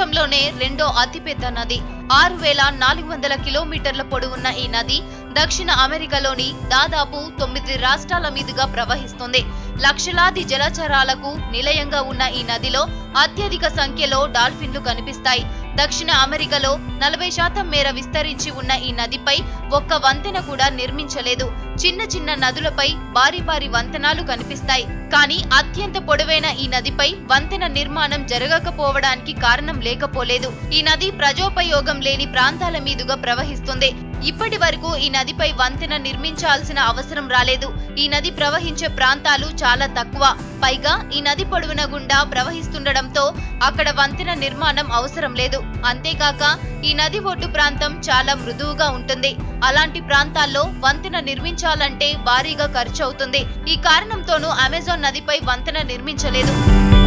ప్రపంచంలోనే రెండో అతిపెద్ద నది ఆరు వేల నాలుగు వందల కిలోమీటర్ల పొడవున్న ఈ నది దక్షిణ అమెరికాలోని దాదాపు తొమ్మిది రాష్ట్రాల మీదుగా ప్రవహిస్తుంది లక్షలాది జలచరాలకు నిలయంగా ఉన్న ఈ నదిలో అత్యధిక సంఖ్యలో డాల్ఫిన్లు కనిపిస్తాయి దక్షిణ అమెరికాలో నలభై శాతం మేర విస్తరించి ఉన్న ఈ నదిపై ఒక్క వంతెన కూడా నిర్మించలేదు చిన్న చిన్న నదులపై భారీ భారీ వంతెనాలు కనిపిస్తాయి కానీ అత్యంత పొడవైన ఈ నదిపై వంతెన నిర్మాణం జరగకపోవడానికి కారణం లేకపోలేదు ఈ నది ప్రజోపయోగం లేని ప్రాంతాల మీదుగా ప్రవహిస్తుంది ఇప్పటి వరకు ఈ నదిపై వంతెన నిర్మించాల్సిన అవసరం రాలేదు ఈ నది ప్రవహించే ప్రాంతాలు చాలా తక్కువ పైగా ఈ నది పొడవున గుండా ప్రవహిస్తుండడంతో అక్కడ వంతెన నిర్మాణం అవసరం లేదు అంతేకాక ఈ నది ఒడ్డు ప్రాంతం చాలా మృదువుగా ఉంటుంది అలాంటి ప్రాంతాల్లో వంతెన నిర్మించాలంటే భారీగా ఖర్చు అవుతుంది ఈ కారణంతోనూ అమెజాన్ నదిపై వంతెన నిర్మించలేదు